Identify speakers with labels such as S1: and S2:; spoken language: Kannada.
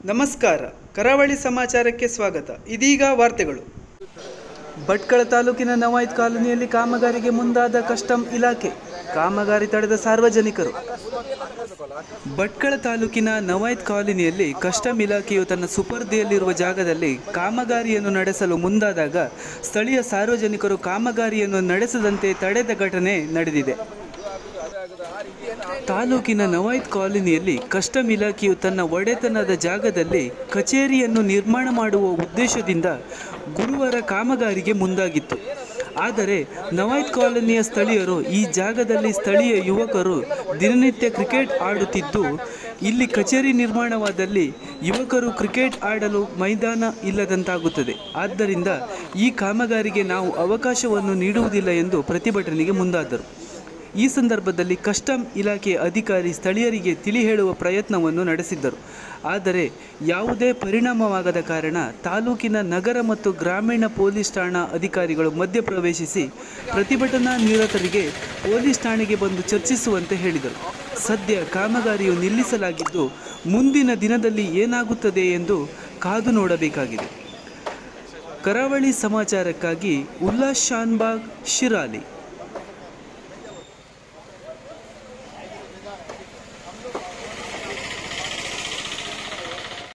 S1: ನಮಸ್ಕಾರ ಕರಾವಳಿ ಸಮಾಚಾರಕ್ಕೆ ಸ್ವಾಗತ ಇದೀಗ ವಾರ್ತೆಗಳು ಭಟ್ಕಳ ತಾಲೂಕಿನ ನವಾಯ್ತ್ ಕಾಲೋನಿಯಲ್ಲಿ ಕಾಮಗಾರಿಗೆ ಮುಂದಾದ ಕಸ್ಟಮ್ ಇಲಾಖೆ ಕಾಮಗಾರಿ ತಡೆದ ಸಾರ್ವಜನಿಕರು ಭಟ್ಕಳ ತಾಲೂಕಿನ ನವಾಯ್ತ್ ಕಾಲೋನಿಯಲ್ಲಿ ಕಸ್ಟಮ್ ಇಲಾಖೆಯು ತನ್ನ ಸುಪರ್ದಿಯಲ್ಲಿರುವ ಜಾಗದಲ್ಲಿ ಕಾಮಗಾರಿಯನ್ನು ನಡೆಸಲು ಮುಂದಾದಾಗ ಸ್ಥಳೀಯ ಸಾರ್ವಜನಿಕರು ಕಾಮಗಾರಿಯನ್ನು ನಡೆಸದಂತೆ ತಡೆದ ಘಟನೆ ನಡೆದಿದೆ ತಾಲೂಕಿನ ನವಾಯ್ತ್ ಕಾಲೋನಿಯಲ್ಲಿ ಕಸ್ಟಮ್ ಇಲಾಖೆಯು ತನ್ನ ಒಡೆತನದ ಜಾಗದಲ್ಲಿ ಕಚೇರಿಯನ್ನು ನಿರ್ಮಾಣ ಮಾಡುವ ಉದ್ದೇಶದಿಂದ ಗುರುವಾರ ಕಾಮಗಾರಿಗೆ ಮುಂದಾಗಿತ್ತು ಆದರೆ ನವಾಯ್ತ್ ಕಾಲೋನಿಯ ಸ್ಥಳೀಯರು ಈ ಜಾಗದಲ್ಲಿ ಸ್ಥಳೀಯ ಯುವಕರು ದಿನನಿತ್ಯ ಕ್ರಿಕೆಟ್ ಆಡುತ್ತಿದ್ದು ಇಲ್ಲಿ ಕಚೇರಿ ನಿರ್ಮಾಣವಾದಲ್ಲಿ ಯುವಕರು ಕ್ರಿಕೆಟ್ ಆಡಲು ಮೈದಾನ ಇಲ್ಲದಂತಾಗುತ್ತದೆ ಆದ್ದರಿಂದ ಈ ಕಾಮಗಾರಿಗೆ ನಾವು ಅವಕಾಶವನ್ನು ನೀಡುವುದಿಲ್ಲ ಎಂದು ಪ್ರತಿಭಟನೆಗೆ ಮುಂದಾದರು ಈ ಸಂದರ್ಭದಲ್ಲಿ ಕಸ್ಟಮ್ ಇಲಾಖೆಯ ಅಧಿಕಾರಿ ಸ್ಥಳೀಯರಿಗೆ ತಿಳಿ ಹೇಳುವ ಪ್ರಯತ್ನವನ್ನು ನಡೆಸಿದ್ದರು ಆದರೆ ಯಾವುದೇ ಪರಿಣಾಮವಾಗದ ಕಾರಣ ತಾಲೂಕಿನ ನಗರ ಮತ್ತು ಗ್ರಾಮೀಣ ಪೊಲೀಸ್ ಠಾಣಾ ಅಧಿಕಾರಿಗಳು ಮಧ್ಯಪ್ರವೇಶಿಸಿ ಪ್ರತಿಭಟನಾ ನಿರತರಿಗೆ ಪೊಲೀಸ್ ಠಾಣೆಗೆ ಬಂದು ಚರ್ಚಿಸುವಂತೆ ಹೇಳಿದರು ಸದ್ಯ ಕಾಮಗಾರಿಯು ನಿಲ್ಲಿಸಲಾಗಿದ್ದು ಮುಂದಿನ ದಿನದಲ್ಲಿ ಏನಾಗುತ್ತದೆ ಎಂದು ಕಾದು ನೋಡಬೇಕಾಗಿದೆ ಕರಾವಳಿ ಸಮಾಚಾರಕ್ಕಾಗಿ ಉಲ್ಲಾಸ್ ಶಾನ್ಬಾಗ್ ಶಿರಾಲಿ